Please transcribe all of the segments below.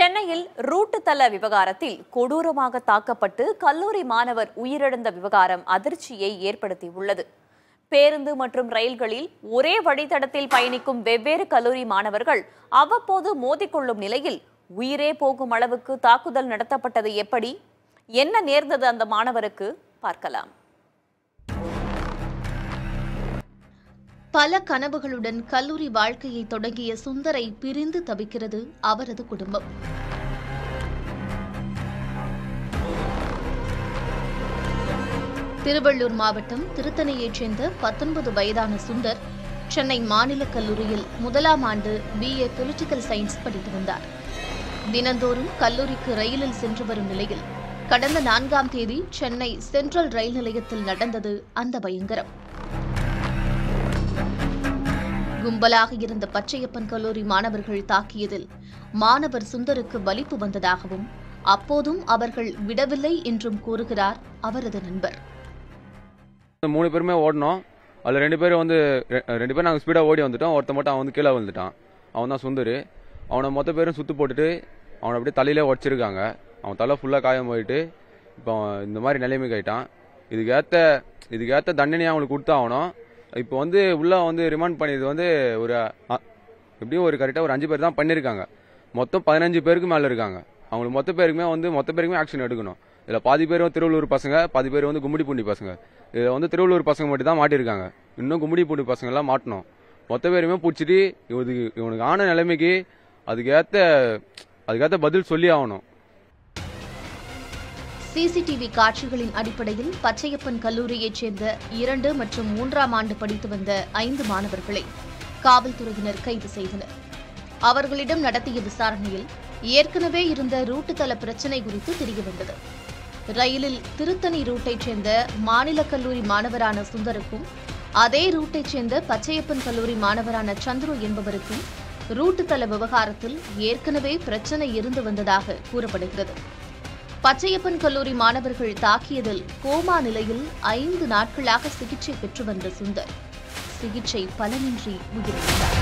சென்னையில் ரூட்டு தள விவகாரத்தில் கொடூரமாக தாக்கப்பட்டு கல்லூரி மாணவர் உயிரிழந்த விவகாரம் அதிர்ச்சியை ஏற்படுத்தியுள்ளது பேருந்து மற்றும் ரயில்களில் ஒரே வழித்தடத்தில் பயணிக்கும் வெவ்வேறு கல்லூரி மாணவர்கள் அவ்வப்போது மோதிக்கொள்ளும் நிலையில் உயிரே போகும் அளவுக்கு தாக்குதல் நடத்தப்பட்டது எப்படி என்ன நேர்ந்தது அந்த மாணவருக்கு பார்க்கலாம் பல கனவுகளுடன் கல்லூரி வாழ்க்கையை தொடங்கிய சுந்தரை பிரிந்து தவிக்கிறது அவரது குடும்பம் திருவள்ளூர் மாவட்டம் திருத்தணியைச் சேர்ந்த பத்தொன்பது வயதான சுந்தர் சென்னை மாநில கல்லூரியில் முதலாம் ஆண்டு பிஏ பொலிட்டிக்கல் சயின்ஸ் படித்து வந்தார் தினந்தோறும் கல்லூரிக்கு ரயிலில் சென்று வரும் நிலையில் கடந்த நான்காம் தேதி சென்னை சென்ட்ரல் ரயில் நிலையத்தில் நடந்தது அந்த பயங்கரம் கும்பலாக இருந்த பச்சையப்பன் கல்லூரி மாணவர்கள் தாக்கியதில் மாணவர் சுந்தருக்கு வலிப்பு வந்ததாகவும் அப்போதும் அவர்கள் விடவில்லை என்றும் கூறுகிறார் அவரது நண்பர் மூணு பேருமே ஓடினோம் அதில் ரெண்டு பேரும் வந்து ரெ- ரெண்டு பேரும் நாங்கள் ஸ்பீடாக ஓடி வந்துட்டோம் ஒருத்த மட்டும் அவன் வந்து கீழே விழுந்துட்டான் அவன் தான் சுந்தர் அவனை மொத்த பேரும் சுத்து போட்டுட்டு அவனை அப்படியே தலையிலே உடச்சிருக்காங்க அவன் தலை ஃபுல்லாக காயம் போயிட்டு இப்போ அவன் இந்த மாதிரி நிலைமைக்கு ஆயிட்டான் இதுக்கு ஏற்ற இதுக்கு ஏற்ற தண்டனையை அவனுக்கு கொடுத்தாகணும் இப்போ வந்து உள்ள வந்து ரிமாண்ட் பண்ணியது வந்து ஒரு அ, எப்படியும் ஒரு கரெக்டாக ஒரு அஞ்சு பேர் தான் பண்ணியிருக்காங்க மொத்தம் பதினஞ்சு பேருக்கு மேலே இருக்காங்க அவங்களுக்கு மொத்த பேருக்குமே வந்து மொத்த பேருக்குமே ஆக்ஷன் எடுக்கணும் இதில் பாதி பேர் வந்து திருவள்ளூர் பசங்க பாதி பேர் வந்து கும்மிடி பூண்டி பசங்க இதில் வந்து திருவள்ளூர் பசங்க மட்டும் தான் மாட்டியிருக்காங்க இன்னும் கும்மிடி பூண்டி பசங்க எல்லாம் மாட்டணும் மொத்த பேருமே பிடிச்சிட்டு இவனுக்கு இவனுக்கு ஆன நிலைமைக்கு அதுக்கேற்ற அதுக்கேற்ற பதில் சொல்லி ஆகணும் சிசிடிவி காட்சிகளின் அடிப்படையில் பச்சையப்பன் கல்லூரியைச் சேர்ந்த இரண்டு மற்றும் மூன்றாம் ஆண்டு படித்து வந்த ஐந்து மாணவர்களை காவல்துறையினர் கைது செய்தனர் அவர்களிடம் நடத்திய விசாரணையில் ஏற்கனவே இருந்த ரூட்டு தள பிரச்சினை குறித்து தெரியவந்தது ரயிலில் திருத்தணி ரூட்டைச் சேர்ந்த மாநில கல்லூரி மாணவரான சுந்தருக்கும் அதே ரூட்டைச் சேர்ந்த பச்சையப்பன் கல்லூரி மாணவரான சந்துரு என்பவருக்கும் ரூட்டு தள விவகாரத்தில் ஏற்கனவே பிரச்சனை இருந்து வந்ததாக கூறப்படுகிறது பச்சையப்பன் கல்லூரி மாணவர்கள் தாக்கியதில் கோமா நிலையில் ஐந்து நாட்களாக சிகிச்சை பெற்று வந்த சுந்தர் சிகிச்சை பலனின்றி உயிரிழந்தார்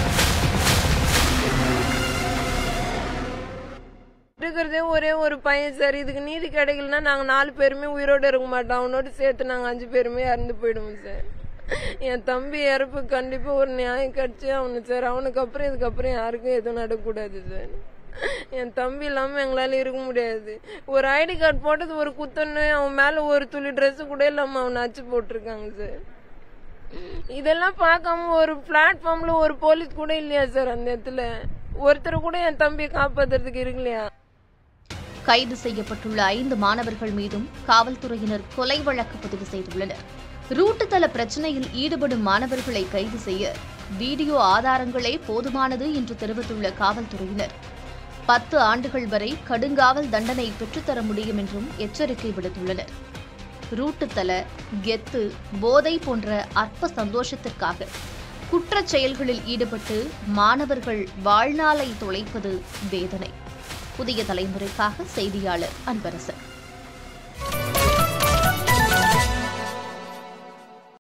இருக்கிறதே ஒரே ஒரு பையன் சார் இதுக்கு நீதி கிடைக்கலன்னா நாங்க நாலு பேருமே உயிரோட இருக்க மாட்டோம் அவனோட சேர்த்து நாங்க அஞ்சு பேருமே இறந்து போயிடுவோம் சார் என் தம்பி இறப்பு கண்டிப்பா ஒரு நியாயம் கிடைச்சே அவனு சார் அவனுக்கு அப்புறம் இதுக்கப்புறம் யாருக்கும் எதுவும் நடக்கக்கூடாது சார் என் தம்பி இல்லாம எங்களால இருக்க முடியாது ஒரு ஐடி கார்டு போட்டது ஒரு குத்தன்னு அவன் மேல ஒரு துளி Dress கூட இல்லாம அவனை அச்சு போட்டிருக்காங்க சார் இதெல்லாம் பார்க்காம ஒரு பிளாட்ஃபார்ம்ல ஒரு போலீஸ் கூட இல்லையா சார் அந்த இடத்துல ஒருத்தர் கூட என் தம்பியை காப்பாத்துறதுக்கு இருக்கலையா கைது செய்யப்பட்டுள்ள ஐந்து மாணவர்கள் மீதும் காவல்துறையினர் கொலை வழக்கு பதிவு செய்துள்ளனர் ரூட்டு தள பிரச்சனையில் ஈடுபடும் மாணவர்களை கைது செய்ய வீடியோ ஆதாரங்களே போதுமானது என்று தெரிவித்துள்ள காவல்துறையினர் பத்து ஆண்டுகள் வரை கடுங்காவல் தண்டனை பெற்றுத்தர முடியும் என்றும் எச்சரிக்கை விடுத்துள்ளனர் ரூட்டுத்தல கெத்து போதை போன்ற அற்ப சந்தோஷத்திற்காக குற்றச் செயல்களில் ஈடுபட்டு மாணவர்கள் வாழ்நாளை தொலைப்பது வேதனை புதிய தலைமுறைக்காக செய்தியாளர் அன்பரசன்